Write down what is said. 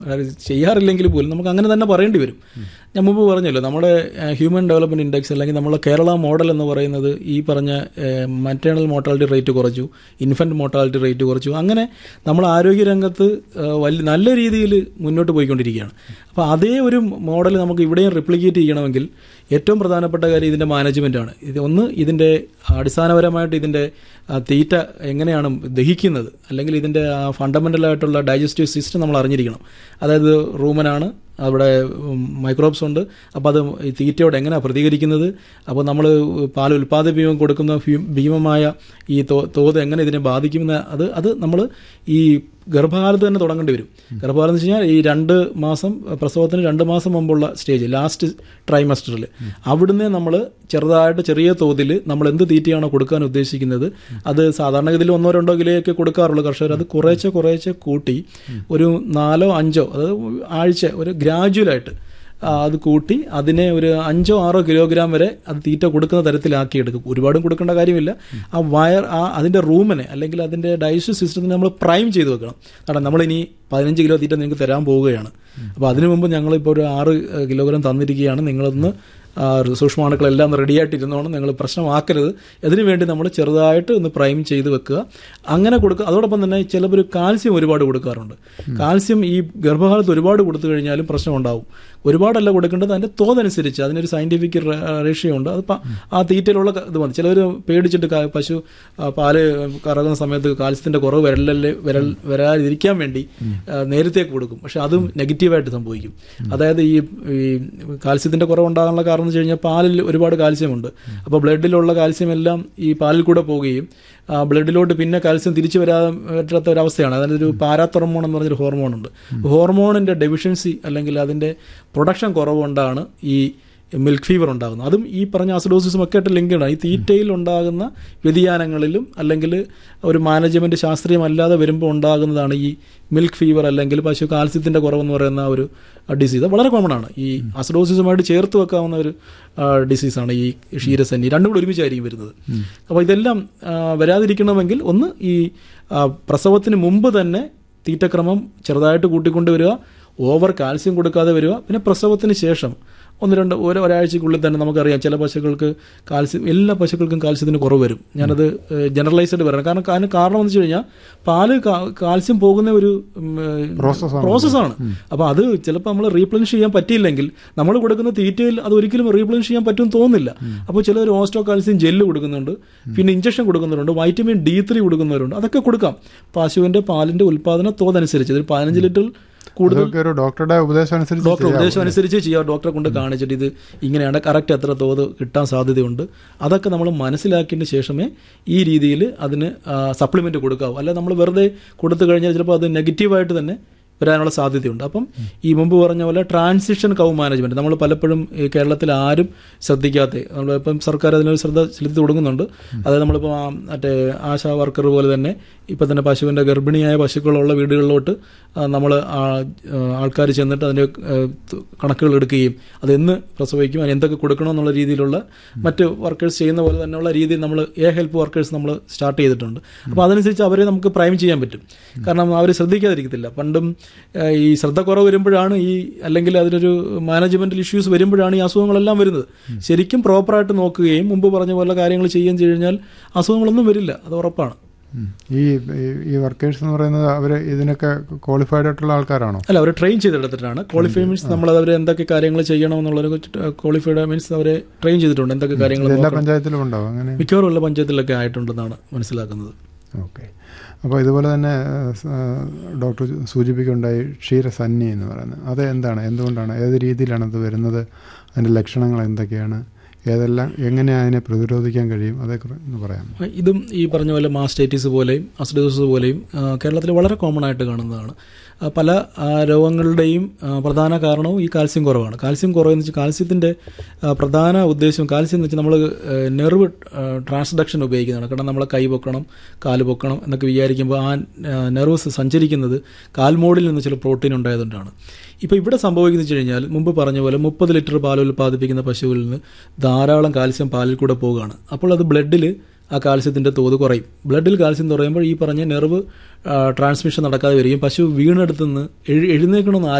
അതായത് ചെയ്യാറില്ലെങ്കിൽ പോലും നമുക്ക് അങ്ങനെ തന്നെ പറയേണ്ടി വരും ഞാൻ മുമ്പ് പറഞ്ഞല്ലോ നമ്മുടെ ഹ്യൂമൻ ഡെവലപ്മെൻറ്റ് ഇൻഡെക്സ് അല്ലെങ്കിൽ നമ്മളെ കേരള മോഡൽ എന്ന് പറയുന്നത് ഈ പറഞ്ഞ മറ്റേണൽ മോർട്ടാലിറ്റി റേറ്റ് കുറച്ചു ഇൻഫൻറ്റ് മോർട്ടാലിറ്റി റേറ്റ് കുറച്ചു അങ്ങനെ നമ്മൾ ആരോഗ്യരംഗത്ത് ഏഹ്, വലിയ നല്ല രീതിയിൽ മുന്നോട്ട് പോയിക്കൊണ്ടിരിക്കുകയാണ് അപ്പോൾ അതേ ഒരു മോഡൽ നമുക്ക് ഇവിടെയും റിപ്ലിക്കേറ്റ് ചെയ്യണമെങ്കിൽ ഏറ്റവും പ്രധാനപ്പെട്ട കാര്യം ഇതിൻ്റെ മാനേജ്മെൻറ്റാണ് ഇത് ഒന്ന് ഇതിൻ്റെ അടിസ്ഥാനപരമായിട്ട് ഇതിൻ്റെ ആ, തീറ്റ എങ്ങനെയാണ് ദഹിക്കുന്നത് അല്ലെങ്കിൽ ഇതിൻ്റെ ഫണ്ടമെൻ്റലായിട്ടുള്ള ഡൈജസ്റ്റീവ് സിസ്റ്റം നമ്മൾ അറിഞ്ഞിരിക്കണം അതായത് റൂമനാണ് അവിടെ മൈക്രോബ്സ് ഉണ്ട് അപ്പോൾ അത് ഈ തീറ്റയോട് എങ്ങനെയാണ് പ്രതികരിക്കുന്നത് അപ്പോൾ നമ്മൾ പാൽ ഉൽപ്പാദിപ്പിക്കുമ്പോൾ കൊടുക്കുന്ന ഭീ- ഭീമമായ ഈ തോ- തോത് എങ്ങനെ ഇതിനെ ബാധിക്കുമെന്ന് അത് അത് നമ്മൾ ഈ ഗർഭകാലത്ത് തന്നെ തുടങ്ങേണ്ടി വരും ഗർഭകാലം എന്ന് വെച്ച് കഴിഞ്ഞാൽ ഈ രണ്ട് മാസം പ്രസവത്തിന് രണ്ട് മാസം മുമ്പുള്ള സ്റ്റേജ് ലാസ്റ്റ് ട്രൈമസ്റ്ററിൽ അവിടുന്ന് നമ്മൾ ചെറുതായിട്ട് ചെറിയ തോതിൽ നമ്മൾ എന്ത് തീറ്റയാണോ കൊടുക്കാൻ ഉദ്ദേശിക്കുന്നത് അത് സാധാരണഗതിയിൽ ഒന്നോ രണ്ടോ കിലോയൊക്കെ കൊടുക്കാറുള്ളൂ കർഷകർ അത് കുറേശ്ശെ കുറേശ്ശെ കൂട്ടി ഒരു നാലോ അഞ്ചോ അതായത് ആഴ്ച ഒരു ഗ്രാജുവലായിട്ട് ആ, അത് കൂട്ടി അതിനെ ഒരു അഞ്ചോ ആറോ കിലോഗ്രാം വരെ അത് തീറ്റ കൊടുക്കുന്ന തരത്തിലാക്കി എടുക്കും ഒരുപാടും കൊടുക്കേണ്ട കാര്യമില്ല ആ വയർ ആ അതിൻ്റെ റൂമിനെ അല്ലെങ്കിൽ അതിൻ്റെ ഡൈജസ്റ്റീവ് സിസ്റ്റത്തിനെ നമ്മൾ പ്രൈം ചെയ്ത് വെക്കണം കാരണം നമ്മളിനി പതിനഞ്ച് കിലോ തീറ്റ നിങ്ങൾക്ക് തരാൻ പോവുകയാണ് അപ്പോൾ അതിനു മുമ്പ് ഞങ്ങളിപ്പോൾ ഒരു ആറ് ഏഹ്, കിലോഗ്രാം തന്നിരിക്കുകയാണ് നിങ്ങളൊന്ന് ആ, സൂക്ഷ്മാണുക്കളെല്ലാം ഒന്ന് റെഡിയായിട്ടിരുന്നോണം നിങ്ങൾ പ്രശ്നമാക്കരുത് അതിനു വേണ്ടി നമ്മൾ ചെറുതായിട്ട് ഒന്ന് പ്രൈം ചെയ്ത് വെക്കുക അങ്ങനെ കൊടുക്കുക അതോടൊപ്പം തന്നെ ചിലപ്പോൾ കാൽസ്യം ഒരുപാട് കൊടുക്കാറുണ്ട് കാൽസ്യം ഈ ഗർഭകാലത്ത് ഒരുപാട് കൊടുത്തു കഴിഞ്ഞാലും പ്രശ്നം ഉണ്ടാവും ഒരുപാടല്ല കൊടുക്കേണ്ടത് അതിൻ്റെ തോതനുസരിച്ച് അതിനൊരു സയൻറ്റിഫിക് റേഷ്യോ ഉണ്ട് അത് പ- ആ തീറ്റയിലുള്ള ക- ഇത് മതി ചിലവർ പേടിച്ചിട്ട് ക- പശു ആ, പാല് കറങ്ങുന്ന സമയത്ത് കാൽസ്യത്തിൻ്റെ കുറവ് വരലല്ലേ വരൽ വരാതിരിക്കാൻ വേണ്ടി ആ, നേരത്തെ കൊടുക്കും പക്ഷെ അതും നെഗറ്റീവായിട്ട് സംഭവിക്കും അതായത് ഈ ഈ കാൽസ്യത്തിൻ്റെ കുറവുണ്ടാകാനുള്ള കാരണം എന്ന് വെച്ച് കഴിഞ്ഞാൽ പാലിൽ ഒരുപാട് കാൽസ്യമുണ്ട് അപ്പോൾ ബ്ലഡിലുള്ള കാൽസ്യം എല്ലാം ഈ പാലിൽ കൂടെ പോവുകയും ആ, ബ്ലഡിലോട്ട് പിന്നെ കാൽസ്യം തിരിച്ചു വരാതെ പറ്റാത്ത ഒരവസ്ഥയാണ് അതായത് ഒരു പാരാത്തോർമോൺ എന്ന് പറഞ്ഞൊരു ഹോർമോൺ ഉണ്ട് ഹോർമോണിൻ്റെ ഡെഫിഷ്യൻസി അല്ലെങ്കിൽ അതിൻ്റെ പ്രൊഡക്ഷൻ കുറവുകൊണ്ടാണ് ഈ മിൽക്ക് ഫീവർ ഉണ്ടാകുന്നത് അതും ഈ പറഞ്ഞ അസിഡോസിസും ഒക്കെ ആയിട്ട് ലിങ്ക്ഡ് ആണ് ഈ തീറ്റയിൽ ഉണ്ടാകുന്ന വ്യതിയാനങ്ങളിലും അല്ലെങ്കിൽ ഒരു മാനേജ്മെന്റ് ശാസ്ത്രീയമല്ലാതെ വരുമ്പോൾ ഉണ്ടാകുന്നതാണ് ഈ മിൽക്ക് ഫീവർ അല്ലെങ്കിൽ പശു കാൽസ്യത്തിന്റെ കുറവെന്ന് പറയുന്ന ഒരു ഡിസീസ് വളരെ കോമൺ ആണ് ഈ അസിഡോസിസുമായിട്ട് ചേർത്ത് വെക്കാവുന്ന ഒരു ഡിസീസാണ് ഈ ക്ഷീരസന്നി രണ്ടും കൂടി ഒരുമിച്ചായിരിക്കും വരുന്നത് അപ്പോൾ ഇതെല്ലാം ആ, വരാതിരിക്കണമെങ്കിൽ ഒന്ന് ഈ ആ, പ്രസവത്തിന് മുമ്പ് തന്നെ തീറ്റക്രമം ചെറുതായിട്ട് കൂട്ടിക്കൊണ്ടുവരിക ഓവർ കാൽസ്യം കൊടുക്കാതെ വരിക പിന്നെ പ്രസവത്തിന് ശേഷം ഒന്ന് രണ്ട് ഒരു ഒരാഴ്ചക്കുള്ളിൽ തന്നെ നമുക്കറിയാം ചില പശുക്കൾക്ക് കാൽസ്യം എല്ലാ പശുക്കൾക്കും കാൽസ്യത്തിന് കുറവ് വരും ഞാനത് ജനറലൈസ്ഡ് പറയണം കാരണം കാരണം കാരണം എന്ന് വെച്ച് കഴിഞ്ഞാൽ പാല് കാ- കാൽസ്യം പോകുന്ന ഒരു Process ആണ്. പ്രോസസ്സാണ് അപ്പോൾ അത് ചിലപ്പോൾ നമ്മൾ റീപ്ലനിഷ് ചെയ്യാൻ പറ്റിയില്ലെങ്കിൽ നമ്മൾ കൊടുക്കുന്ന തീറ്റയിൽ അത് ഒരിക്കലും റീപ്ലനിഷ് ചെയ്യാൻ പറ്റുമെന്ന് തോന്നുന്നില്ല അപ്പോൾ ചിലർ ഓസ്റ്റോ കാൽസ്യം ജെല്ല് കൊടുക്കുന്നുണ്ട് പിന്നെ ഇഞ്ചക്ഷൻ കൊടുക്കുന്നവരുണ്ട് വൈറ്റമിൻ ഡി ത്രീ കൊടുക്കുന്നവരുണ്ട് അതൊക്കെ കൊടുക്കാം പശുവിൻ്റെ പാലിൻ്റെ ഉൽപ്പാദന തോതനുസരിച്ച് ഒരു പതിനഞ്ച് ലിറ്റർ കൂടുതൽ അതൊക്കെ ഒരു ഡോക്ടറുടെ ഉപദേശം അനുസരിച്ച് ഡോക്ടർ ഉപദേശം അനുസരിച്ച് ചെയ്യാം ഡോക്ടറെ കൊണ്ട് കാണിച്ചിട്ട് ഇത് ഇങ്ങനെയാണ് കറക്റ്റ് എത്ര തോത് കിട്ടാൻ സാധ്യതയുണ്ട് അതൊക്കെ നമ്മൾ മനസ്സിലാക്കിയതിന് ശേഷമേ ഈ രീതിയിൽ അതിന് സപ്ലിമെന്റ് കൊടുക്കാവൂ അല്ല നമ്മൾ വെറുതെ കൊടുത്തു കഴിഞ്ഞാൽ ചിലപ്പോൾ അത് നെഗറ്റീവായിട്ട് തന്നെ വരാനുള്ള സാധ്യതയുണ്ട് അപ്പം ഈ മുമ്പ് പറഞ്ഞ പോലെ ട്രാൻസിഷൻ കൗ മാനേജ്മെന്റ് നമ്മൾ പലപ്പോഴും ഈ കേരളത്തിൽ ആരും ശ്രദ്ധിക്കാത്ത നമ്മളിപ്പം സർക്കാർ അതിനൊരു ശ്രദ്ധ ചെലുത്തി തുടങ്ങുന്നുണ്ട് അതായത് നമ്മളിപ്പോൾ ആ മറ്റേ ആശാ വർക്കർ പോലെ തന്നെ ഇപ്പം തന്നെ പശുവിൻ്റെ ഗർഭിണിയായ പശുക്കളുള്ള വീടുകളിലോട്ട് നമ്മൾ ആൾക്കാർ ചെന്നിട്ട് അതിൻ്റെ കണക്കുകൾ എടുക്കുകയും അത് എന്ന് പ്രസവിക്കും അതിന് എന്തൊക്കെ കൊടുക്കണമെന്നുള്ള രീതിയിലുള്ള മറ്റ് വർക്കേഴ്സ് ചെയ്യുന്ന പോലെ തന്നെയുള്ള രീതിയിൽ നമ്മൾ എ ഹെൽപ്പ് വർക്കേഴ്സ് നമ്മൾ സ്റ്റാർട്ട് ചെയ്തിട്ടുണ്ട് അപ്പോൾ അതനുസരിച്ച് അവരെ നമുക്ക് പ്രൈം ചെയ്യാൻ പറ്റും കാരണം അവർ ശ്രദ്ധിക്കാതിരിക്കത്തില്ല പണ്ടും ഏഹ്, ഈ ശ്രദ്ധ കുറവ് വരുമ്പോഴാണ് ഈ അല്ലെങ്കിൽ അതിനൊരു മാനേജ്മെന്റൽ ഇഷ്യൂസ് വരുമ്പോഴാണ് ഈ അസുഖങ്ങളെല്ലാം വരുന്നത് ശരിക്കും പ്രോപ്പറായിട്ട് നോക്കുകയും മുമ്പ് പറഞ്ഞ പോലെ കാര്യങ്ങൾ ചെയ്യുകയും ചെയ്ത് കഴിഞ്ഞാൽ അസുഖങ്ങളൊന്നും വരില്ല അത് ഉറപ്പാണ് ഉം. ഈ ഈ- ഈ വർക്കേഴ്സ് എന്ന് പറയുന്നത് അവർ ഇതിനൊക്കെ ക്വാളിഫൈഡ് ആയിട്ടുള്ള ആൾക്കാരാണോ അല്ല അവർ ട്രെയിൻ ചെയ്തെടുത്തിട്ടാണ് ക്വാളിഫൈ മീൻസ് നമ്മൾ അവർ എന്തൊക്കെ കാര്യങ്ങൾ ചെയ്യണം എന്നുള്ളൊരു ക്വാളിഫൈഡ് മീൻസ് അവരെ ട്രെയിൻ ചെയ്തിട്ടുണ്ട് എന്തൊക്കെ കാര്യങ്ങൾ ഇത് എല്ലാ നോക്കണം. പഞ്ചായത്തിലും ഉണ്ടാവും അങ്ങനെ മിക്കവാറും ഉള്ള പഞ്ചായത്തിലൊക്കെ ആയിട്ടുണ്ടെന്നാണ് മനസ്സിലാക്കുന്നത് ഓക്കെ അപ്പോൾ ഇതുപോലെ തന്നെ ഏഹ്, സ- ഏഹ്, ഡോക്ടർ സൂചിപ്പിക്കുകയുണ്ടായി ക്ഷീരസന്നി എന്ന് പറയുന്നത് അത് എന്താണ് എന്തുകൊണ്ടാണ് ഏത് രീതിയിലാണ് അത് വരുന്നത് അതിൻ്റെ ലക്ഷണങ്ങൾ എന്തൊക്കെയാണ് ഏതെല്ലാം എങ്ങനെ അതിനെ പ്രതിരോധിക്കാൻ കഴിയും അതൊക്കെ ഒന്ന് പറയാം ഇതും ഈ പറഞ്ഞ പോലെ മാസ്റ്റൈറ്റിസ് പോലെയും അസിഡോസിസ് പോലെയും ആ, കേരളത്തിൽ വളരെ കോമൺ ആയിട്ട് കാണുന്നതാണ് ആ, പല ആ, രോഗങ്ങളുടെയും ആ, പ്രധാന കാരണവും ഈ കാൽസ്യം കുറവാണ് കാൽസ്യം കുറവെന്ന് വെച്ചാൽ കാൽസ്യത്തിൻ്റെ ആ, പ്രധാന ഉദ്ദേശം കാൽസ്യം എന്ന് വെച്ചാൽ നമ്മൾ നെർവ് ട്രാൻസ്ഡക്ഷൻ ഉപയോഗിക്കുന്നതാണ് കാരണം നമ്മളെ കൈ പൊക്കണം കാല് പൊക്കണം എന്നൊക്കെ വിചാരിക്കുമ്പോൾ ആ നെർവ്സ് സഞ്ചരിക്കുന്നത് കാൽമോഡിൽ നിന്ന് ചില പ്രോട്ടീൻ ഉണ്ടായതുകൊണ്ടാണ് ഇപ്പോൾ ഇവിടെ സംഭവിക്കുന്നത് വെച്ച് കഴിഞ്ഞാൽ മുമ്പ് പറഞ്ഞ പോലെ മുപ്പത് ലിറ്റർ പാൽ ഉൽപ്പാദിപ്പിക്കുന്ന പശുവിൽ നിന്ന് ധാരാളം കാൽസ്യം പാലിൽ കൂടെ പോവുകയാണ് അപ്പോൾ അത് ബ്ലഡിൽ ആ കാൽസ്യത്തിൻ്റെ തോത് കുറയും ബ്ലഡിൽ കാൽസ്യം കുറയുമ്പോൾ ഈ പറഞ്ഞ നെർവ് ട്രാൻസ്മിഷൻ നടക്കാതെ വരികയും പശു വീണെടുത്തുനിന്ന് എഴു എഴുന്നേക്കണമെന്ന്